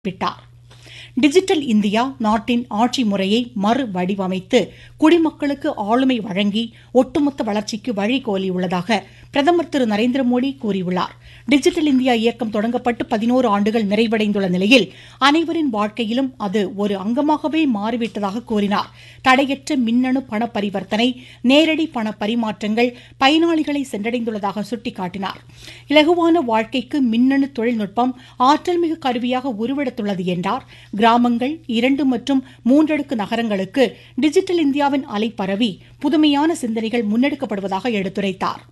குறிப்பிட்டார் digital India நாட்டின் ஆட்சி முறையை மறு வடிவமைத்து குடிமக்களுக்கு ஆளுமை வழங்கி ஒட்டுமொத்த வளர்ச்சிக்கு வழிகோலியுள்ளதாக பிரதமர் திரு நரேந்திர மோடி கூறியுள்ளார் டிஜிட்டல் இந்தியா இயக்கம் தொடங்கப்பட்டு பதினோரு ஆண்டுகள் நிறைவடைந்துள்ள நிலையில் அனைவரின் வாழ்க்கையிலும் அது ஒரு அங்கமாகவே மாறிவிட்டதாக கூறினார் தடையற்ற மின்னணு பண பரிவர்த்தனை நேரடி பண பரிமாற்றங்கள் பயனாளிகளை சென்றடைந்துள்ளதாக சுட்டிக்காட்டினார் இலகுவான வாழ்க்கைக்கு மின்னணு தொழில்நுட்பம் ஆற்றல்மிகு கருவியாக உருவெடுத்துள்ளது என்றார் கிராமங்கள் இரண்டு மற்றும் மூன்றடுக்கு நகரங்களுக்கு டிஜிட்டல் இந்தியாவின் அலை பரவி புதுமையான சிந்தனைகள் முன்னெடுக்கப்படுவதாக எடுத்துரைத்தார்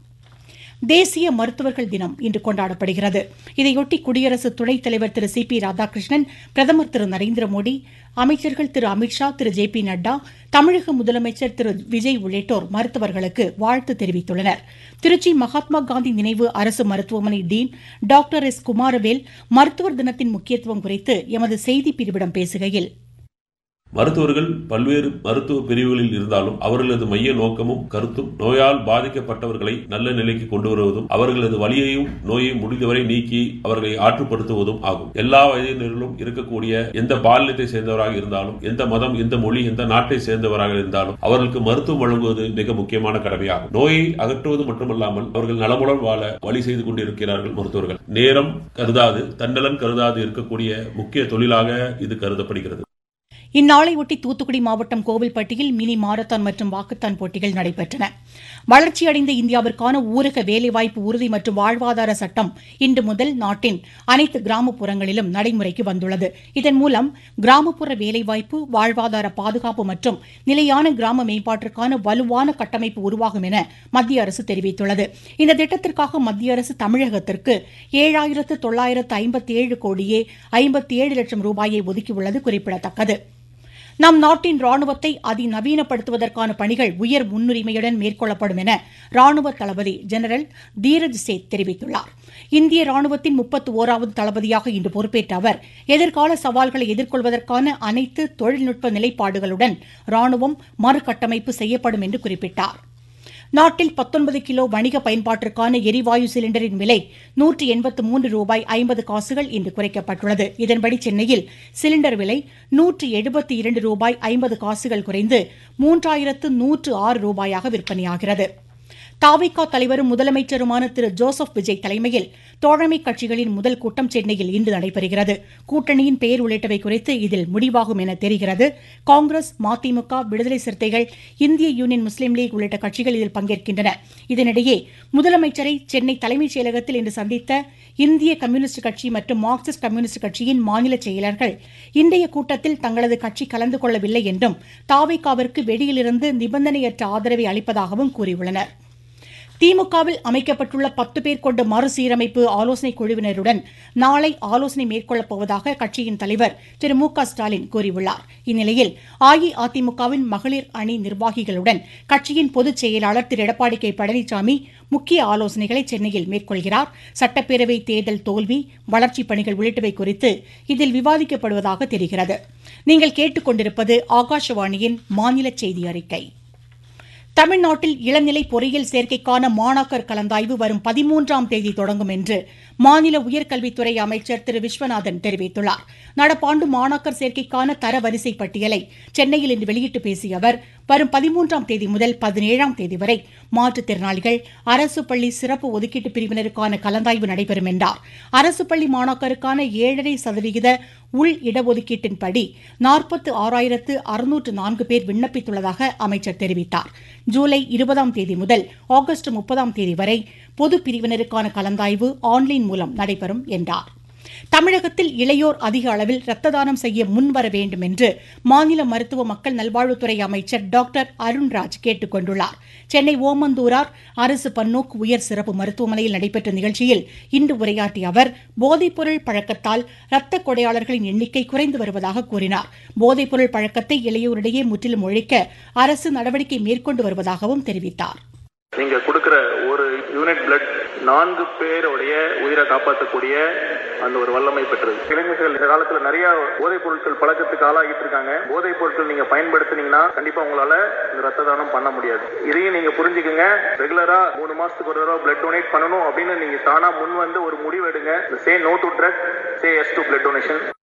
தேசிய மருத்துவர்கள் தினம் இன்று கொண்டாடப்படுகிறது இதையொட்டி குடியரசு துணைத் தலைவர் திரு சி பி ராதாகிருஷ்ணன் பிரதமர் திரு நரேந்திர மோடி அமைச்சர்கள் திரு அமித்ஷா திரு ஜே பி நட்டா தமிழக முதலமைச்சர் திரு விஜய் உள்ளிட்டோர் மருத்துவர்களுக்கு வாழ்த்து தெரிவித்துள்ளனர் திருச்சி மகாத்மா காந்தி நினைவு அரசு மருத்துவமனை டீன் டாக்டர் எஸ் குமாரவேல் மருத்துவர் தினத்தின் முக்கியத்துவம் குறித்து எமது செய்தி பிரிவிடம் பேசுகையில் மருத்துவர்கள் பல்வேறு மருத்துவ பிரிவுகளில் இருந்தாலும் அவர்களது மைய நோக்கமும் கருத்தும் நோயால் பாதிக்கப்பட்டவர்களை நல்ல நிலைக்கு கொண்டு வருவதும் அவர்களது வலியையும் நோயையும் முடிந்தவரை நீக்கி அவர்களை ஆற்றுப்படுத்துவதும் ஆகும் எல்லா வயதினரிலும் இருக்கக்கூடிய எந்த பாலினத்தை சேர்ந்தவராக இருந்தாலும் எந்த மதம் எந்த மொழி எந்த நாட்டை சேர்ந்தவராக இருந்தாலும் அவர்களுக்கு மருத்துவம் வழங்குவது மிக முக்கியமான கடமையாகும் நோயை அகற்றுவது மட்டுமல்லாமல் அவர்கள் நலமுடன் வாழ வழி செய்து கொண்டிருக்கிறார்கள் மருத்துவர்கள் நேரம் கருதாது தன்னலன் கருதாது இருக்கக்கூடிய முக்கிய தொழிலாக இது கருதப்படுகிறது இந்நாளையொட்டி தூத்துக்குடி மாவட்டம் கோவில்பட்டியில் மினி மாரத்தான் மற்றும் வாக்குத்தான் போட்டிகள் நடைபெற்றன வளர்ச்சியடைந்த இந்தியாவிற்கான ஊரக வேலைவாய்ப்பு உறுதி மற்றும் வாழ்வாதார சட்டம் இன்று முதல் நாட்டின் அனைத்து கிராமப்புறங்களிலும் நடைமுறைக்கு வந்துள்ளது இதன் மூலம் கிராமப்புற வேலைவாய்ப்பு வாழ்வாதார பாதுகாப்பு மற்றும் நிலையான கிராம மேம்பாட்டிற்கான வலுவான கட்டமைப்பு உருவாகும் என மத்திய அரசு தெரிவித்துள்ளது இந்த திட்டத்திற்காக மத்திய அரசு தமிழகத்திற்கு ஏழாயிரத்து தொள்ளாயிரத்து ஐம்பத்தி ஏழு கோடியே ஐம்பத்தி ஏழு லட்சம் ரூபாயை ஒதுக்கியுள்ளது குறிப்பிடத்தக்கது நம் நாட்டின் ராணுவத்தை அதிநவீனப்படுத்துவதற்கான பணிகள் உயர் முன்னுரிமையுடன் மேற்கொள்ளப்படும் என ராணுவ தளபதி ஜெனரல் தீரஜ் சேத் தெரிவித்துள்ளார் இந்திய ராணுவத்தின் முப்பத்து ஓராவது தளபதியாக இன்று பொறுப்பேற்ற அவர் எதிர்கால சவால்களை எதிர்கொள்வதற்கான அனைத்து தொழில்நுட்ப நிலைப்பாடுகளுடன் ராணுவம் மறுகட்டமைப்பு செய்யப்படும் என்று குறிப்பிட்டார் நாட்டில் பத்தொன்பது கிலோ வணிக பயன்பாட்டிற்கான எரிவாயு சிலிண்டரின் விலை நூற்றி எண்பத்து மூன்று ரூபாய் ஐம்பது காசுகள் இன்று குறைக்கப்பட்டுள்ளது இதன்படி சென்னையில் சிலிண்டர் விலை நூற்றி எழுபத்தி இரண்டு ரூபாய் ஐம்பது காசுகள் குறைந்து மூன்றாயிரத்து நூற்று ஆறு ரூபாயாக விற்பனையாகிறது தாவிகா தலைவரும் முதலமைச்சருமான திரு ஜோசப் விஜய் தலைமையில் தோழமை கட்சிகளின் முதல் கூட்டம் சென்னையில் இன்று நடைபெறுகிறது கூட்டணியின் பெயர் உள்ளிட்டவை குறித்து இதில் முடிவாகும் என தெரிகிறது காங்கிரஸ் மதிமுக விடுதலை சிறுத்தைகள் இந்திய யூனியன் முஸ்லீம் லீக் உள்ளிட்ட கட்சிகள் இதில் பங்கேற்கின்றன இதனிடையே முதலமைச்சரை சென்னை தலைமைச் செயலகத்தில் இன்று சந்தித்த இந்திய கம்யூனிஸ்ட் கட்சி மற்றும் மார்க்சிஸ்ட் கம்யூனிஸ்ட் கட்சியின் மாநில செயலர்கள் இன்றைய கூட்டத்தில் தங்களது கட்சி கலந்து கொள்ளவில்லை என்றும் தாவிகாவிற்கு வெளியிலிருந்து நிபந்தனையற்ற ஆதரவை அளிப்பதாகவும் கூறியுள்ளனா் திமுகவில் அமைக்கப்பட்டுள்ள பத்து பேர் கொண்ட மறுசீரமைப்பு ஆலோசனைக் குழுவினருடன் நாளை ஆலோசனை மேற்கொள்ளப் போவதாக கட்சியின் தலைவர் திரு மு க ஸ்டாலின் கூறியுள்ளார் இந்நிலையில் அஇஅதிமுகவின் மகளிர் அணி நிர்வாகிகளுடன் கட்சியின் பொதுச் செயலாளர் திரு எடப்பாடி கே பழனிசாமி முக்கிய ஆலோசனைகளை சென்னையில் மேற்கொள்கிறார் சட்டப்பேரவை தேர்தல் தோல்வி வளர்ச்சிப் பணிகள் உள்ளிட்டவை குறித்து இதில் விவாதிக்கப்படுவதாக தெரிகிறது நீங்கள் கேட்டுக்கொண்டிருப்பது ஆகாஷவாணியின் மாநில செய்தி அறிக்கை தமிழ்நாட்டில் இளநிலை பொறியியல் சேர்க்கைக்கான மாணாக்கர் கலந்தாய்வு வரும் பதிமூன்றாம் தேதி தொடங்கும் என்று மாநில உயர்கல்வித்துறை அமைச்சர் திரு விஸ்வநாதன் தெரிவித்துள்ளார் நடப்பாண்டு மாணாக்கர் சேர்க்கைக்கான தரவரிசை பட்டியலை சென்னையில் இன்று வெளியிட்டு பேசிய அவர் வரும் பதிமூன்றாம் தேதி முதல் பதினேழாம் தேதி வரை மாற்றுத்திறனாளிகள் அரசு பள்ளி சிறப்பு ஒதுக்கீட்டு பிரிவினருக்கான கலந்தாய்வு நடைபெறும் என்றார் அரசு பள்ளி மாணாக்கருக்கான ஏழரை சதவிகித உள் இடஒதுக்கீட்டின்படி நாற்பத்து ஆறாயிரத்து அறுநூற்று நான்கு பேர் விண்ணப்பித்துள்ளதாக அமைச்சர் தெரிவித்தார் ஜூலை இருபதாம் தேதி முதல் ஆகஸ்ட் முப்பதாம் தேதி வரை பொது பிரிவினருக்கான கலந்தாய்வு ஆன்லைன் மூலம் நடைபெறும் என்றார் தமிழகத்தில் இளையோர் அதிக அளவில் ரத்த தானம் செய்ய முன்வர வேண்டும் என்று மாநில மருத்துவ மக்கள் நல்வாழ்வுத்துறை அமைச்சர் டாக்டர் அருண்ராஜ் கேட்டுக் கொண்டுள்ளார் சென்னை ஓமந்தூரார் அரசு பன்னோக்கு உயர் சிறப்பு மருத்துவமனையில் நடைபெற்ற நிகழ்ச்சியில் இன்று உரையாற்றிய அவர் போதைப்பொருள் பழக்கத்தால் ரத்த கொடையாளர்களின் எண்ணிக்கை குறைந்து வருவதாக கூறினார் போதைப்பொருள் பழக்கத்தை இளையோரிடையே முற்றிலும் ஒழிக்க அரசு நடவடிக்கை மேற்கொண்டு வருவதாகவும் தெரிவித்தார் நீங்க கொடுக்கிற ஒரு யூனிட் பிளட் நான்கு பேருடைய உயிரை காப்பாற்றக்கூடிய அந்த ஒரு வல்லமை பெற்றது இளைஞர்கள் இந்த காலத்துல நிறைய போதைப் பொருட்கள் பழக்கத்துக்கு ஆளாகிட்டு இருக்காங்க போதைப் பொருட்கள் நீங்க பயன்படுத்தினீங்கன்னா கண்டிப்பா உங்களால இந்த ரத்த தானம் பண்ண முடியாது இதையும் நீங்க புரிஞ்சுக்கங்க ரெகுலரா மூணு மாசத்துக்கு ஒரு தடவை பிளட் டொனேட் பண்ணணும் அப்படின்னு நீங்க தானா முன் வந்து ஒரு முடிவு எடுங்க say no to drug say yes to blood donation